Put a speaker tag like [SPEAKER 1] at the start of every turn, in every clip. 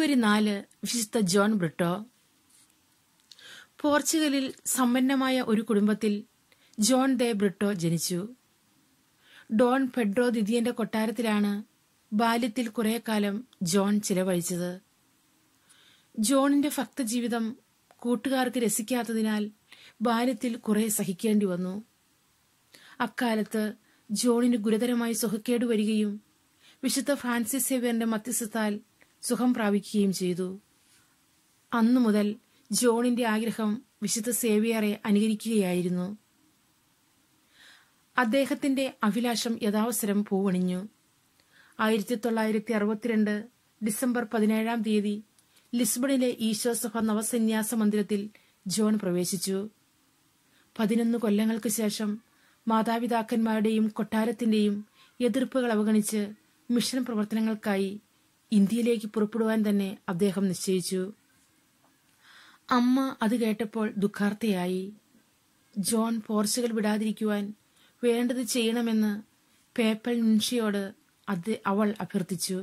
[SPEAKER 1] ഫെബ്രുവരി നാല് വിശുദ്ധ ജോൺ ബ്രിട്ടോ പോർച്ചുഗലിൽ സമ്പന്നമായ ഒരു കുടുംബത്തിൽ ജോൺ ദെ ബ്രിട്ടോ ജനിച്ചു ഡോൺ പെഡ്രോ ദിദിയന്റെ കൊട്ടാരത്തിലാണ് ബാല്യത്തിൽ കുറെ കാലം ജോൺ ചിലവഴിച്ചത് ജോണിന്റെ ഭക്തജീവിതം കൂട്ടുകാർക്ക് രസിക്കാത്തതിനാൽ ബാല്യത്തിൽ കുറെ സഹിക്കേണ്ടി വന്നു അക്കാലത്ത് ജോണിന് ഗുരുതരമായി സുഖക്കേട് വരികയും വിശുദ്ധ ഫ്രാൻസിസ് സേവ്യറിന്റെ മധ്യസ്ഥത്താൽ സുഖം പ്രാപിക്കുകയും ചെയ്തു അന്നു മുതൽ ജോണിന്റെ ആഗ്രഹം വിശുദ്ധ സേവിയറെ അനുകരിക്കുകയായിരുന്നു അദ്ദേഹത്തിന്റെ അഭിലാഷം യഥാവസരം പൂവണിഞ്ഞു ആയിരത്തി തൊള്ളായിരത്തി അറുപത്തിരണ്ട് ഡിസംബർ പതിനേഴാം തീയതി ലിസ്ബണിലെ ഈശോസഭ നവസന്യാസ മന്ദിരത്തിൽ ജോൺ പ്രവേശിച്ചു പതിനൊന്ന് കൊല്ലങ്ങൾക്ക് ശേഷം മാതാപിതാക്കന്മാരുടെയും കൊട്ടാരത്തിന്റെയും എതിർപ്പുകൾ അവഗണിച്ച് മിഷൻ പ്രവർത്തനങ്ങൾക്കായി ഇന്ത്യയിലേക്ക് പുറപ്പെടുവാൻ തന്നെ അദ്ദേഹം നിശ്ചയിച്ചു അമ്മ അത് കേട്ടപ്പോൾ ദുഃഖാർത്ഥയായി ജോൺ പോർച്ചുഗൽ വിടാതിരിക്കുവാൻ വേണ്ടത് ചെയ്യണമെന്ന് പേപ്പൽ മുൻഷിയോട് അത് അവൾ അഭ്യർത്ഥിച്ചു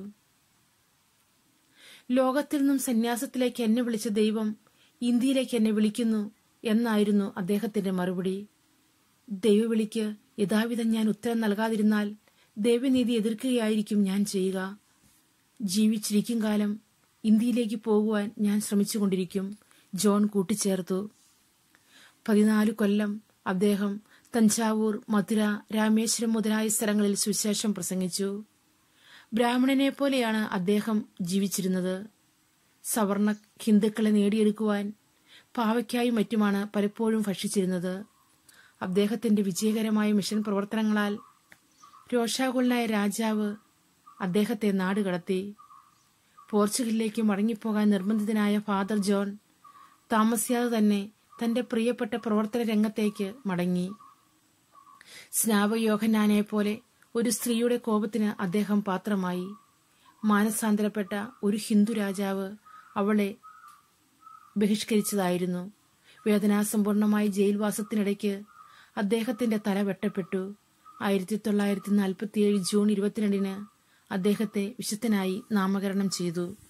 [SPEAKER 1] ലോകത്തിൽ നിന്നും സന്യാസത്തിലേക്ക് എന്നെ വിളിച്ച ദൈവം ഇന്ത്യയിലേക്ക് എന്നെ വിളിക്കുന്നു എന്നായിരുന്നു അദ്ദേഹത്തിന്റെ മറുപടി ദൈവവിളിക്ക് യഥാവിധം ഞാൻ ഉത്തരം നൽകാതിരുന്നാൽ ദൈവനീതി എതിർക്കുകയായിരിക്കും ഞാൻ ചെയ്യുക ജീവിച്ചിരിക്കും കാലം ഇന്ത്യയിലേക്ക് പോകുവാൻ ഞാൻ ശ്രമിച്ചുകൊണ്ടിരിക്കും ജോൺ കൂട്ടിച്ചേർത്തു പതിനാല് കൊല്ലം അദ്ദേഹം തഞ്ചാവൂർ മധുര രാമേശ്വരം മുതലായ സ്ഥലങ്ങളിൽ സുവിശേഷം പ്രസംഗിച്ചു ബ്രാഹ്മണനെ പോലെയാണ് അദ്ദേഹം ജീവിച്ചിരുന്നത് സവർണ ഹിന്ദുക്കളെ നേടിയെടുക്കുവാൻ പാവയ്ക്കായും മറ്റുമാണ് പലപ്പോഴും ഭക്ഷിച്ചിരുന്നത് അദ്ദേഹത്തിന്റെ വിജയകരമായ മിഷൻ പ്രവർത്തനങ്ങളാൽ രോഷാകുലനായ രാജാവ് അദ്ദേഹത്തെ നാടുകടത്തി പോർച്ചുഗലിലേക്ക് മടങ്ങിപ്പോകാൻ നിർബന്ധിതനായ ഫാദർ ജോൺ താമസിയാതെ തന്നെ തന്റെ പ്രിയപ്പെട്ട പ്രവർത്തന രംഗത്തേക്ക് മടങ്ങി സ്നാപയോഹന്നാനെ പോലെ ഒരു സ്ത്രീയുടെ കോപത്തിന് അദ്ദേഹം പാത്രമായി മാനസാന്തരപ്പെട്ട ഒരു ഹിന്ദു രാജാവ് അവളെ ബഹിഷ്കരിച്ചതായിരുന്നു വേദനാസമ്പൂർണമായ ജയിൽവാസത്തിനിടയ്ക്ക് അദ്ദേഹത്തിന്റെ തല വെട്ടപ്പെട്ടു ആയിരത്തി തൊള്ളായിരത്തി നാൽപ്പത്തിയേഴ് ജൂൺ ഇരുപത്തിരണ്ടിന് അദ്ദേഹത്തെ വിശുദ്ധനായി നാമകരണം ചെയ്തു